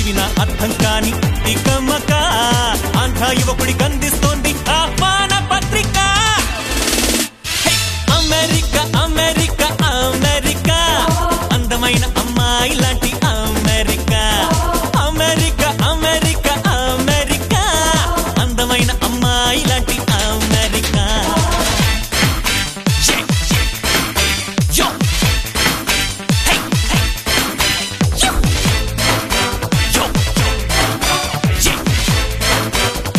చదివిన అర్థం కాని తికమక ఆంధ్ర యువకుడికి అందిస్తోంది ఆహ్వాన పత్రిక హే! అమెరికా అమెరికా అమెరికా అందమైన అమ్మాయి లాంటి అమెరికా అమెరికా అమెరికా అమెరికా అందమైన అమ్మాయి లాంటి America Yeah, yeah. Yo. Hey, hey. Yo. Yo, yo. Yeah.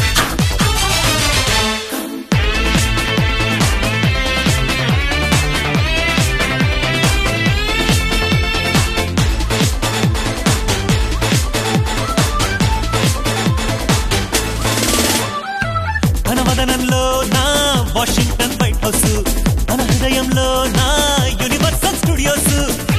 తన వదనంలో నా వాషింగ్టన్ వైట్ హౌస్ తన హృదయంలో నా యూనివర్సల్ స్టూడియోస్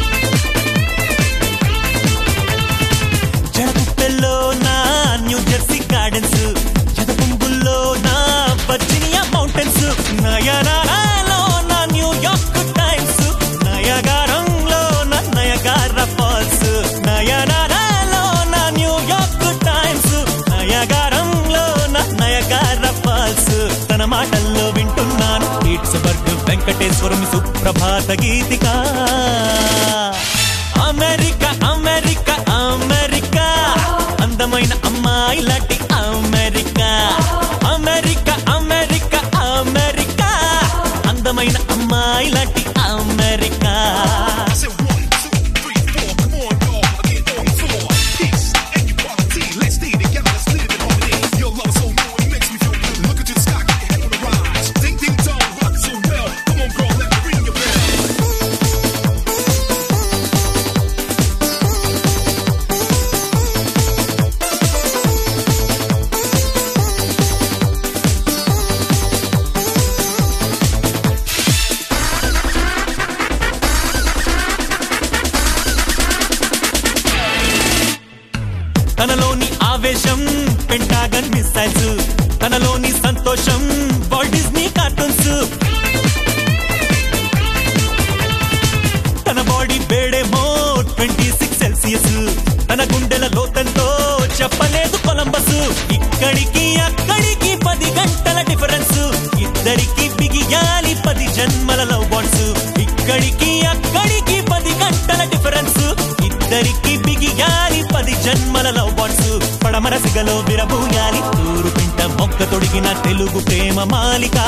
జడపుట్టెల్లో నా న్యూ జెర్సీ గార్డెన్స్ జగపుంగుల్లో నా వర్జీనియా మౌంటైన్స్ నయనారాలో నా న్యూయార్క్ టైమ్స్ నయగారంలో నా నయగార ఫాల్స్ నయనారాలో నా న్యూయార్క్ టైమ్స్ నయగారంలో నా నయగార ఫాల్స్ తన మాటల్లో వింటున్నాను ఇట్స్ బర్గ్ వెంకటేశ్వరం సుప్రభాత గీతిక అమెరికా అమెరికా అమెరికా అందమైన అమ్మాయి లాంటి అమెరికా అమెరికా అమెరికా అమెరికా అందమైన అమ్మాయి లాంటి America I said one, two, three, four. Come on, y'all. Get on the floor. Peace and equality. Let's stay together. Let's live in harmony. Your love is so new. It makes me feel good. Look into the sky. Get your head on the rise. Ding, ding, dong. Rock so well. Come on, girl. Let me ring your bell. తనలోని ఆవేశం pentagon missiles తనలోని సంతోషం Walt Disney cartoons తన body వేడేమో twenty six Celsius తన గుండెల లోతంతో చెప్పలేదు Columbus ఇక్కడికి అక్కడికి పది గంటల డిఫరెన్స్ ఇద్దరికి బిగియాలి పది జన్మల లవ్ బాండ్స్ ఇక్కడికి అక్కడికి పది గంటల డిఫరెన్స్ ఇద్దరికి బిగియాలి పది జన్మల లవ్ బాండ్స్ పడమర సిగలో విరబూయాలి తూరు పింట మొక్క తొడిగిన తెలుగు ప్రేమ మాలిక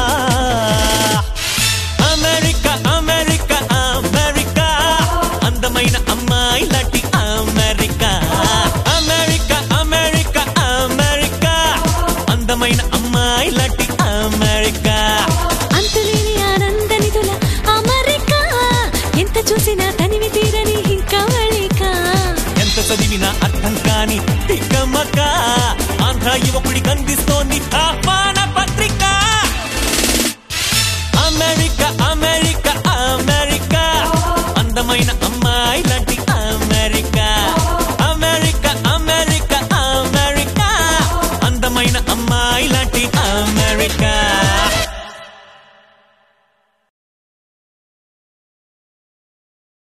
అమెరికా అమెరికా అమెరికా అందమైన అమ్మాయి లాంటి అమెరికా అమెరికా అమెరికా అమెరికా అందమైన అమ్మాయి లాంటి అమెరికా అంతులేని ఆనంద నిధుల అమరికా ఎంత చూసినా తనివి తీరని ఇంకా వళిక ఎంత చదివినా అర్థం కాని తికమక ఆంధ్ర యువకుడికి అందిస్తోంది ఆహ్వాన పత్రిక అమెరికా అమెరికా అమెరికా అందమైన అమ్మాయి లాంటి అమెరికా అమెరికా అమెరికా అమెరికా అందమైన అమ్మాయి లాంటి అమెరికా